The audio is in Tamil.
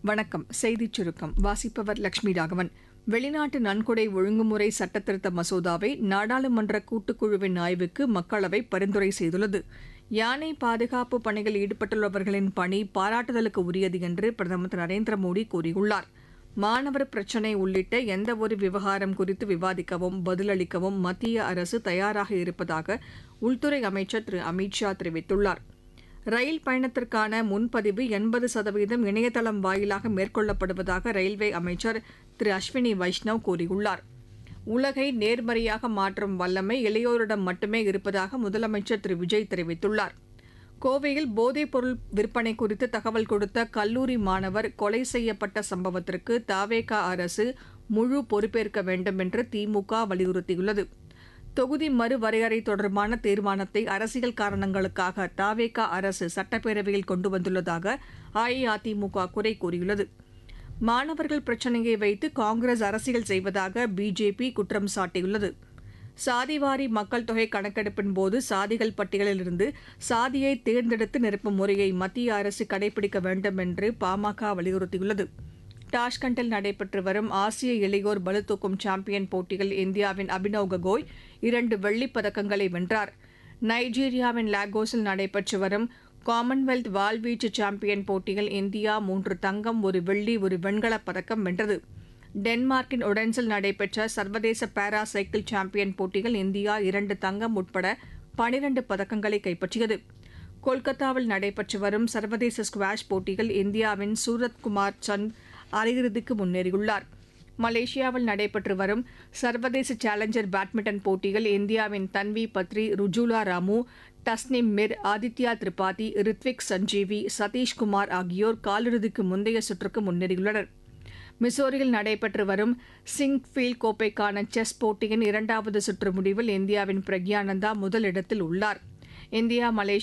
வணக்கம் செய்திச் சுருக்கம் வாசிப்பவர் லட்சுமி ராகவன் வெளிநாட்டு நன்கொடை ஒழுங்குமுறை சட்டத்திருத்த மசோதாவை நாடாளுமன்ற கூட்டுக்குழுவின் ஆய்வுக்கு மக்களவை பரிந்துரை செய்துள்ளது யானை பாதுகாப்பு பணியில் ஈடுபட்டுள்ளவர்களின் பணி பாராட்டுதலுக்கு உரியது என்று பிரதமர் திரு நரேந்திர மோடி கூறியுள்ளார் மாணவர் பிரச்சினை உள்ளிட்ட எந்தவொரு விவகாரம் குறித்து விவாதிக்கவும் பதிலளிக்கவும் மத்திய அரசு தயாராக இருப்பதாக உள்துறை அமைச்சர் திரு அமித் ஷா தெரிவித்துள்ளார் ரயில் பயணத்திற்கான முன்பதிவு எண்பது சதவீதம் இணையதளம் வாயிலாக மேற்கொள்ளப்படுவதாக ரயில்வே அமைச்சர் திரு அஸ்வினி வைஷ்ணவ் கூறியுள்ளார் உலகை நேர்மறையாக மாற்றும் வல்லமை இளையோரிடம் மட்டுமே இருப்பதாக முதலமைச்சர் திரு விஜய் தெரிவித்துள்ளார் கோவையில் போதைப்பொருள் விற்பனை குறித்து தகவல் கொடுத்த கல்லூரி மாணவர் கொலை செய்யப்பட்ட சம்பவத்திற்கு தாவேகா அரசு முழு பொறுப்பேற்க வேண்டும் என்று திமுக வலியுறுத்தியுள்ளது தொகுதி மறுவரையறை தொடர்பான தீர்மானத்தை அரசியல் காரணங்களுக்காக தாவேகா அரசு சட்டப்பேரவையில் கொண்டு வந்துள்ளதாக அஇஅதிமுக குறை கூறியுள்ளது மாணவர்கள் பிரச்சினையை வைத்து காங்கிரஸ் அரசியல் செய்வதாக பிஜேபி குற்றம் சாட்டியுள்ளது சாதிவாரி மக்கள் தொகை கணக்கெடுப்பின் போது சாதிகள் பட்டியலிலிருந்து சாதியை தேர்ந்தெடுத்து நிரப்பும் முறையை மத்திய அரசு கடைபிடிக்க வேண்டும் என்று பாமக வலியுறுத்தியுள்ளது டாஷ்கண்டில் நடைபெற்று வரும் ஆசிய இளையோர் பளுதூக்கும் சாம்பியன் போட்டியில் இந்தியாவின் அபினவ் ககோய் இரண்டு வெள்ளிப் பதக்கங்களை வென்றார் நைஜீரியாவின் லாகோஸில் நடைபெற்று வரும் காமன்வெல்த் வாள்வீச்சு சாம்பியன் போட்டியில் இந்தியா மூன்று தங்கம் ஒரு வெள்ளி ஒரு வெண்கலப் பதக்கம் வென்றது டென்மார்க்கின் உடன்சில் நடைபெற்ற சர்வதேச பாரா சைக்கிள் சாம்பியன் போட்டியில் இந்தியா இரண்டு தங்கம் உட்பட பனிரண்டு பதக்கங்களை கைப்பற்றியது கொல்கத்தாவில் நடைபெற்று வரும் சர்வதேச ஸ்குவாஷ் போட்டியில் இந்தியாவின் சூரத்குமார் சந்த் அரையிறுதிக்கு முன்னேறியுள்ளார் மலேசியாவில் நடைபெற்று வரும் சர்வதேச சேலஞ்சர் பேட்மிண்டன் போட்டியில் இந்தியாவின் தன்வி பத்ரி ருஜுலா ராமு தஸ்னிம் மிர் ஆதித்யா திரிபாதி ரித்விக் சஞ்சீவி சதீஷ்குமார் ஆகியோர் காலிறுதிக்கு முந்தைய சுற்றுக்கு முன்னேறியுள்ளனர் மிசோரியில் நடைபெற்று வரும் சிங்ஃபீல்ட் கோப்பைக்கான செஸ் போட்டியின் இரண்டாவது சுற்று முடிவில் இந்தியாவின் பிரக்யானந்தா முதலிடத்தில் உள்ளார் இந்தியா மலேசியா